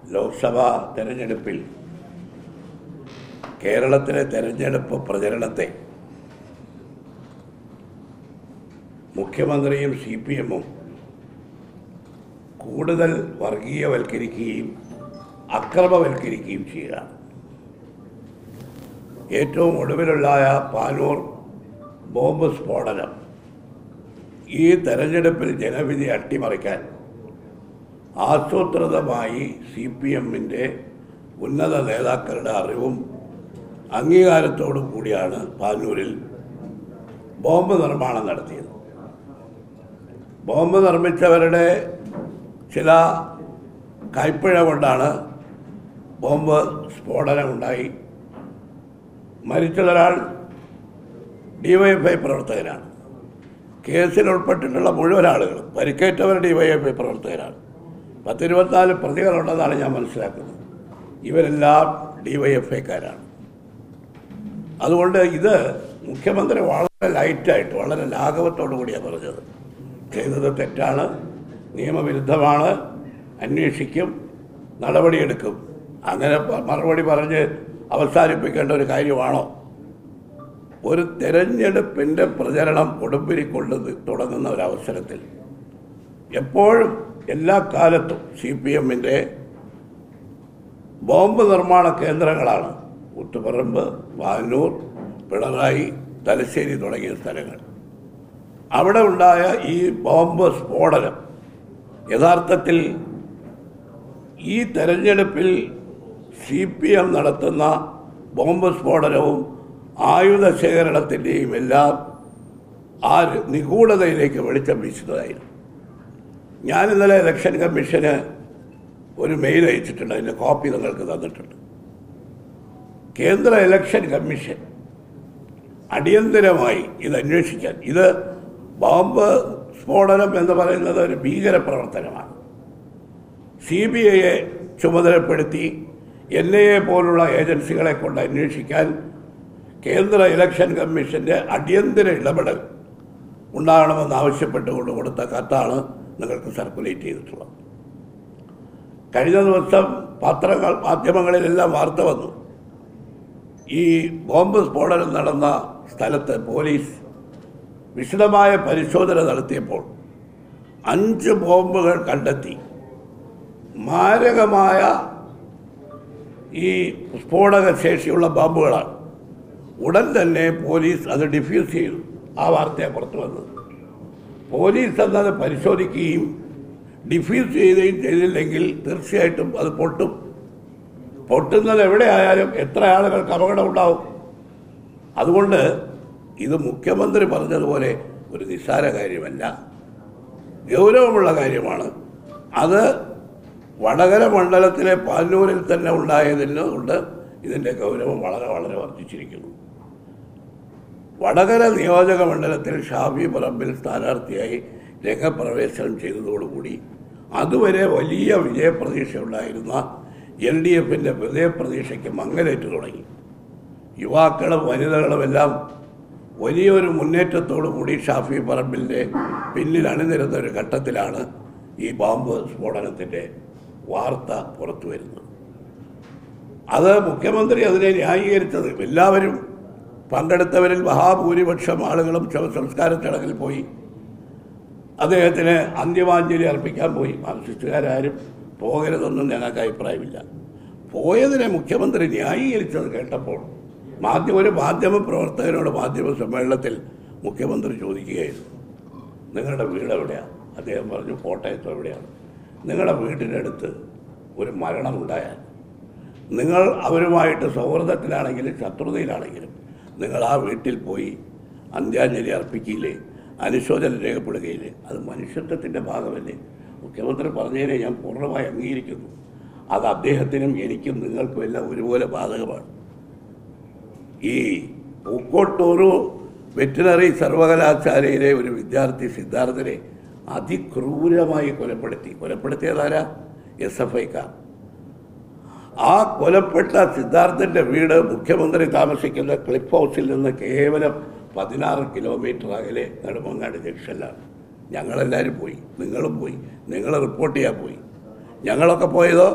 ലോക്സഭാ തെരഞ്ഞെടുപ്പിൽ കേരളത്തിലെ തെരഞ്ഞെടുപ്പ് പ്രചരണത്തെ മുഖ്യമന്ത്രിയും സി പി എമ്മും കൂടുതൽ വർഗീയവൽക്കരിക്കുകയും അക്രമവൽക്കരിക്കുകയും ചെയ്യുകയാണ് ഏറ്റവും ഒടുവിലുള്ളായ പാനൂർ ബോംബ് സ്ഫോടനം ഈ തെരഞ്ഞെടുപ്പിൽ ജനവിധി അട്ടിമറിക്കാൻ ആസൂത്രിതമായി സി പി എമ്മിൻ്റെ ഉന്നത നേതാക്കളുടെ അറിവും അംഗീകാരത്തോടും കൂടിയാണ് പാനൂരിൽ ബോംബ് നിർമ്മാണം നടത്തിയത് ബോംബ് നിർമ്മിച്ചവരുടെ ചില കൈപ്പിഴ കൊണ്ടാണ് ബോംബ് സ്ഫോടനമുണ്ടായി മരിച്ചതൊരാൾ ഡിവൈഎഫ്ഐ പ്രവർത്തകനാണ് കേസിൽ ഉൾപ്പെട്ടിട്ടുള്ള മുഴുവൻ ആളുകളും പരിക്കേറ്റവർ ഡിവൈഎഫ്ഐ പ്രവർത്തകരാണ് പത്തിരുപത്തിനാല് പ്രതികളുണ്ടെന്നാണ് ഞാൻ മനസ്സിലാക്കുന്നത് ഇവരെല്ലാം ഡിവൈഎഫ്ഐക്കാരാണ് അതുകൊണ്ട് ഇത് മുഖ്യമന്ത്രി വളരെ ലൈറ്റായിട്ട് വളരെ ലാഘവത്തോടു കൂടിയാണ് പറഞ്ഞത് ചെയ്തത് തെറ്റാണ് നിയമവിരുദ്ധമാണ് അന്വേഷിക്കും നടപടിയെടുക്കും അങ്ങനെ പ- മറുപടി പറഞ്ഞ് അവസാനിപ്പിക്കേണ്ട ഒരു കാര്യമാണോ ഒരു തെരഞ്ഞെടുപ്പിൻ്റെ പ്രചരണം കൊടുമ്പിരിക്കൊണ്ട് തുടങ്ങുന്ന ഒരവസരത്തിൽ എപ്പോഴും എല്ലാ കാലത്തും സി പി എമ്മിൻ്റെ ബോംബ് നിർമ്മാണ കേന്ദ്രങ്ങളാണ് കുത്തുപറമ്പ് വാനൂർ പിണറായി തലശ്ശേരി തുടങ്ങിയ സ്ഥലങ്ങൾ അവിടെ ഉണ്ടായ ഈ ബോംബ് സ്ഫോടനം യഥാർത്ഥത്തിൽ ഈ തെരഞ്ഞെടുപ്പിൽ സി പി എം നടത്തുന്ന ബോംബ് സ്ഫോടനവും ആയുധ ശേഖരണത്തിൻ്റെയും എല്ലാം ആ നിഗൂഢതയിലേക്ക് വെളിച്ചം വീശുന്നതായിരുന്നു ഞാൻ ഇന്നലെ ഇലക്ഷൻ കമ്മീഷന് ഒരു മെയിൽ അയച്ചിട്ടുണ്ട് അതിൻ്റെ കോപ്പി നിങ്ങൾക്ക് തന്നിട്ടുണ്ട് കേന്ദ്ര ഇലക്ഷൻ കമ്മീഷൻ അടിയന്തരമായി ഇത് അന്വേഷിക്കാൻ ഇത് ബോംബ് സ്ഫോടനം എന്ന് പറയുന്നത് ഒരു ഭീകര പ്രവർത്തനമാണ് സി ബി ഐയെ ചുമതലപ്പെടുത്തി എൻ ഐ എ പോലുള്ള ഏജൻസികളെ കൊണ്ട് അന്വേഷിക്കാൻ കേന്ദ്ര ഇലക്ഷൻ കമ്മീഷന്റെ അടിയന്തര ഇടപെടൽ ഉണ്ടാകണമെന്ന് ആവശ്യപ്പെട്ടുകൊണ്ട് കൊടുത്ത കത്താണ് നിങ്ങൾക്ക് സർക്കുലേറ്റ് ചെയ്തിട്ടുള്ളത് കഴിഞ്ഞ ദിവസം പത്രങ്ങൾ മാധ്യമങ്ങളിലെല്ലാം വാർത്ത വന്നു ഈ ബോംബ് സ്ഫോടനം നടന്ന സ്ഥലത്ത് പോലീസ് വിശദമായ പരിശോധന നടത്തിയപ്പോൾ അഞ്ച് ബോംബുകൾ കണ്ടെത്തി മാരകമായ ഈ സ്ഫോടക ശേഷിയുള്ള ബോംബുകളാണ് ഉടൻ തന്നെ പോലീസ് അത് ഡിഫ്യൂസ് ചെയ്തു ആ വാർത്തയാണ് പുറത്തു വന്നത് പോലീസ് എന്നത് പരിശോധിക്കുകയും ഡിഫ്യൂസ് ചെയ്യുകയും ചെയ്തില്ലെങ്കിൽ തീർച്ചയായിട്ടും അത് പൊട്ടും പൊട്ടുന്നത് എവിടെയായാലും എത്ര ആളുകൾക്ക് അപകടം ഉണ്ടാവും അതുകൊണ്ട് ഇത് മുഖ്യമന്ത്രി പറഞ്ഞതുപോലെ ഒരു നിസ്സാര കാര്യമല്ല ഗൗരവമുള്ള കാര്യമാണ് അത് വടകര മണ്ഡലത്തിലെ പാനൂരിൽ തന്നെ ഉണ്ടായതിന് കൊണ്ട് ഇതിൻ്റെ ഗൗരവം വളരെ വളരെ വർദ്ധിച്ചിരിക്കുന്നു വടകര നിയോജക മണ്ഡലത്തിൽ ഷാഫി പറമ്പിൽ സ്ഥാനാർത്ഥിയായി രംഗപ്രവേശനം ചെയ്തതോടുകൂടി അതുവരെ വലിയ വിജയപ്രതീക്ഷ ഉണ്ടായിരുന്ന എൽ ഡി എഫിൻ്റെ വിജയപ്രതീക്ഷയ്ക്ക് മങ്ങലേറ്റ് തുടങ്ങി യുവാക്കളും വനിതകളും എല്ലാം വലിയൊരു മുന്നേറ്റത്തോടു കൂടി ഷാഫി പറമ്പിലിൻ്റെ പിന്നിൽ അണിനിരുന്ന ഒരു ഘട്ടത്തിലാണ് ഈ ബോംബ് സ്ഫോടനത്തിൻ്റെ വാർത്ത പുറത്തു വരുന്നത് അത് മുഖ്യമന്ത്രി അതിനെ ന്യായീകരിച്ചത് എല്ലാവരും പങ്കെടുത്തവരിൽ മഹാഭൂരിപക്ഷം ആളുകളും ശവസംസ്കാര ചടങ്ങിൽ പോയി അദ്ദേഹത്തിന് അന്ത്യമാഞ്ജലി അർപ്പിക്കാൻ പോയി മാർക്സിസ്റ്റുകാരും പോകരുതെന്നും ഞങ്ങൾക്ക് അഭിപ്രായമില്ല പോയതിനെ മുഖ്യമന്ത്രി ന്യായീകരിച്ചത് കേട്ടപ്പോൾ മാധ്യമ ഒരു മാധ്യമ പ്രവർത്തകനോട് മാധ്യമ സമ്മേളനത്തിൽ മുഖ്യമന്ത്രി ചോദിക്കുകയായിരുന്നു നിങ്ങളുടെ വീട് എവിടെയാണ് അദ്ദേഹം പറഞ്ഞു കോട്ടയത്ത് എവിടെയാണ് നിങ്ങളുടെ വീടിൻ്റെ അടുത്ത് ഒരു മരണമുണ്ടായാൽ നിങ്ങൾ അവരുമായിട്ട് സൗഹൃദത്തിലാണെങ്കിലും ശത്രുതയിലാണെങ്കിലും നിങ്ങൾ ആ വീട്ടിൽ പോയി അന്ത്യാഞ്ജലി അർപ്പിക്കില്ലേ അനുശോചനം രേഖപ്പെടുകയില്ലേ അത് മനുഷ്യത്വത്തിൻ്റെ ഭാഗമല്ലേ മുഖ്യമന്ത്രി പറഞ്ഞതിനെ ഞാൻ പൂർണ്ണമായി അംഗീകരിക്കുന്നു അത് അദ്ദേഹത്തിനും എനിക്കും നിങ്ങൾക്കും എല്ലാം ഒരുപോലെ ബാധകമാണ് ഈ പൂക്കോട്ടൂരു വെറ്റിനറി സർവകലാശാലയിലെ ഒരു വിദ്യാർത്ഥി സിദ്ധാർത്ഥനെ അതിക്രൂരമായി കൊലപ്പെടുത്തി കൊലപ്പെടുത്തിയതാരാ എസ് എഫ് ഐക്കാർ ആ കൊലപ്പെട്ട സിദ്ധാർത്ഥന്റെ വീട് മുഖ്യമന്ത്രി താമസിക്കുന്ന ക്ലിഫ് ഹൗസിൽ നിന്ന് കേവലം പതിനാറ് കിലോമീറ്റർ അകലെ നെടുമങ്ങാട് ജംഗ്ഷനിലാണ് ഞങ്ങളെല്ലാവരും പോയി നിങ്ങളും പോയി നിങ്ങൾ റിപ്പോർട്ട് ചെയ്യാൻ പോയി ഞങ്ങളൊക്കെ പോയതോ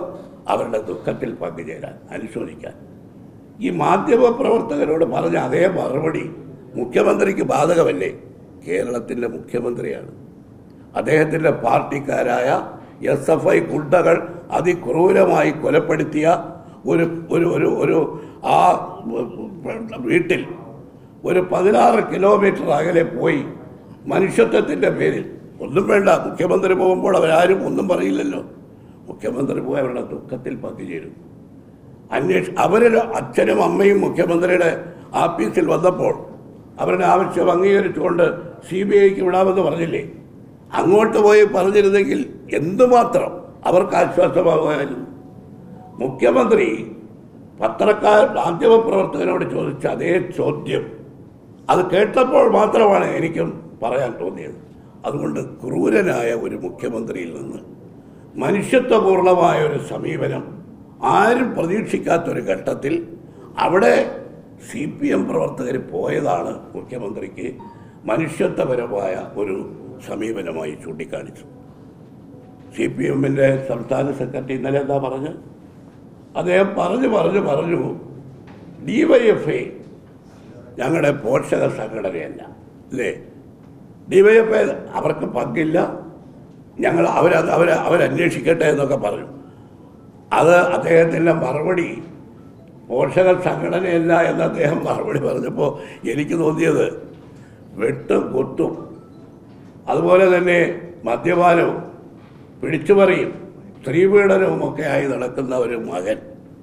അവരുടെ ദുഃഖത്തിൽ പങ്കുചേരാൻ അനുശോചിക്കാൻ ഈ മാധ്യമ പ്രവർത്തകരോട് പറഞ്ഞ അതേ മറുപടി മുഖ്യമന്ത്രിക്ക് ബാധകമല്ലേ കേരളത്തിൻ്റെ മുഖ്യമന്ത്രിയാണ് അദ്ദേഹത്തിൻ്റെ പാർട്ടിക്കാരായ എസ് എഫ് ഐ ഗുണ്ടകൾ അതിക്രൂരമായി കൊലപ്പെടുത്തിയ ഒരു ഒരു ഒരു ഒരു ആ വീട്ടിൽ ഒരു പതിനാറ് കിലോമീറ്റർ അകലെ പോയി മനുഷ്യത്വത്തിൻ്റെ പേരിൽ ഒന്നും വേണ്ട മുഖ്യമന്ത്രി പോകുമ്പോൾ അവരാരും ഒന്നും പറയില്ലല്ലോ മുഖ്യമന്ത്രി പോയി അവരുടെ ദുഃഖത്തിൽ പങ്കുചേരും അന്വേഷ അവരുടെ അച്ഛനും അമ്മയും മുഖ്യമന്ത്രിയുടെ ആഫീസിൽ വന്നപ്പോൾ അവരുടെ ആവശ്യം അംഗീകരിച്ചുകൊണ്ട് സി ബി ഐക്ക് വിടാമെന്ന് പറഞ്ഞില്ലേ അങ്ങോട്ട് പോയി പറഞ്ഞിരുന്നെങ്കിൽ എന്തുമാത്രം അവർക്ക് ആശ്വാസമാകുമായിരുന്നു മുഖ്യമന്ത്രി പത്രക്കാർ മാധ്യമപ്രവർത്തകനോട് ചോദിച്ച അതേ ചോദ്യം അത് കേട്ടപ്പോൾ മാത്രമാണ് എനിക്കും പറയാൻ തോന്നിയത് അതുകൊണ്ട് ക്രൂരനായ ഒരു മുഖ്യമന്ത്രിയിൽ നിന്ന് മനുഷ്യത്വപൂർണമായ ഒരു സമീപനം ആരും പ്രതീക്ഷിക്കാത്തൊരു ഘട്ടത്തിൽ അവിടെ സി പി എം പ്രവർത്തകർ പോയതാണ് മുഖ്യമന്ത്രിക്ക് മനുഷ്യത്വപരമായ ഒരു സമീപനമായി ചൂണ്ടിക്കാണിച്ചു സി പി എമ്മിൻ്റെ സംസ്ഥാന സെക്രട്ടറി ഇന്നലെ എന്താ പറഞ്ഞ് അദ്ദേഹം പറഞ്ഞു പറഞ്ഞു പറഞ്ഞു ഡി വൈ എഫ് ഐ ഞങ്ങളുടെ പോഷക സംഘടനയല്ല അല്ലേ ഡി വൈ എഫ് ഐ അവർക്ക് പങ്കില്ല ഞങ്ങൾ അവരത് അവർ അവരന്വേഷിക്കട്ടെ എന്നൊക്കെ പറഞ്ഞു അത് അദ്ദേഹത്തിൻ്റെ മറുപടി പോഷക സംഘടനയല്ല എന്ന് അദ്ദേഹം മറുപടി പറഞ്ഞപ്പോൾ എനിക്ക് തോന്നിയത് വെട്ടും കുത്തും അതുപോലെ തന്നെ മദ്യപാനവും പിടിച്ചുപറിയും സ്ത്രീപീഡനവും ഒക്കെ ആയി നടക്കുന്ന ഒരു മകൻ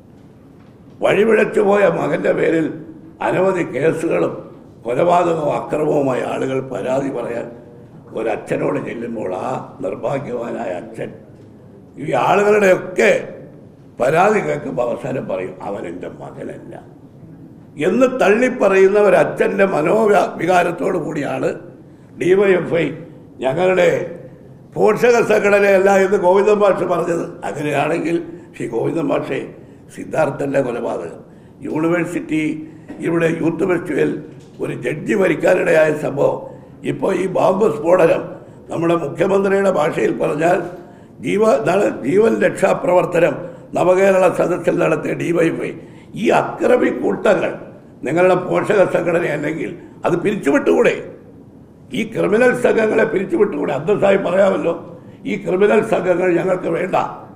വഴിപിഴച്ചു പോയ മകൻ്റെ പേരിൽ അനവധി കേസുകളും കൊലപാതകവും അക്രമവുമായ ആളുകൾ പരാതി പറയാൻ ഒരച്ഛനോട് ചെല്ലുമ്പോൾ ആ നിർഭാഗ്യവാനായ അച്ഛൻ ഈ ആളുകളുടെയൊക്കെ പരാതി കേൾക്കുമ്പോൾ അവസാനം പറയും അവൻ എൻ്റെ മകനല്ല എന്ന് തള്ളിപ്പറയുന്ന ഒരു അച്ഛൻ്റെ മനോവ്യാ വികാരത്തോടു കൂടിയാണ് ഡിവൈഎഫ്ഐ ഞങ്ങളുടെ പോഷക സംഘടനയല്ല എന്ന് ഗോവിന്ദൻ മാഷ് പറഞ്ഞത് അങ്ങനെയാണെങ്കിൽ ശ്രീ ഗോവിന്ദൻ മാഷെ സിദ്ധാർത്ഥൻ്റെ കൊലപാതകം യൂണിവേഴ്സിറ്റി ഇവിടെ യൂത്ത് ഫെസ്റ്റിവൽ ഒരു ജഡ്ജി മരിക്കാനിടയായ സംഭവം ഇപ്പോൾ ഈ ബാമ്പ് സ്ഫോടനം നമ്മുടെ മുഖ്യമന്ത്രിയുടെ ഭാഷയിൽ പറഞ്ഞാൽ ജീവ നട- ജീവൻ രക്ഷാപ്രവർത്തനം നവകേരള സദസ്സിൽ നടത്തിയ ഡിവൈഫൈ ഈ അക്രമി കൂട്ടങ്ങൾ നിങ്ങളുടെ പോഷക സംഘടന അല്ലെങ്കിൽ അത് പിരിച്ചുവിട്ടുകൂടെ ഈ ക്രിമിനൽ സംഘങ്ങളെ പിരിച്ചുവിട്ടുകൂടെ അന്തസ്സായി പറയാമല്ലോ ഈ ക്രിമിനൽ സംഘങ്ങൾ ഞങ്ങൾക്ക് വേണ്ട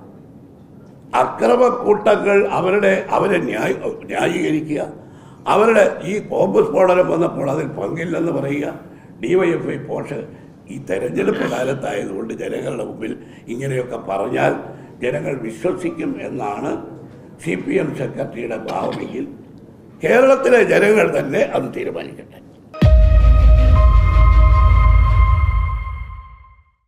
അക്രമ കൂട്ടങ്ങൾ അവരുടെ അവരെ ന്യായ ന്യായീകരിക്കുക അവരുടെ ഈ ബോംബ് സ്ഫോടനം വന്നപ്പോൾ അതിൽ പങ്കില്ലെന്ന് പറയുക ഡിവൈഎഫ്ഐ പോഷക ഈ തെരഞ്ഞെടുപ്പ് കാലത്തായതുകൊണ്ട് ജനങ്ങളുടെ മുമ്പിൽ ഇങ്ങനെയൊക്കെ പറഞ്ഞാൽ ജനങ്ങൾ വിശ്വസിക്കും എന്നാണ് സി പി എം സെക്രട്ടറിയുടെ ഭാവമെങ്കിൽ കേരളത്തിലെ ജനങ്ങൾ തന്നെ അത് തീരുമാനിക്കട്ടെ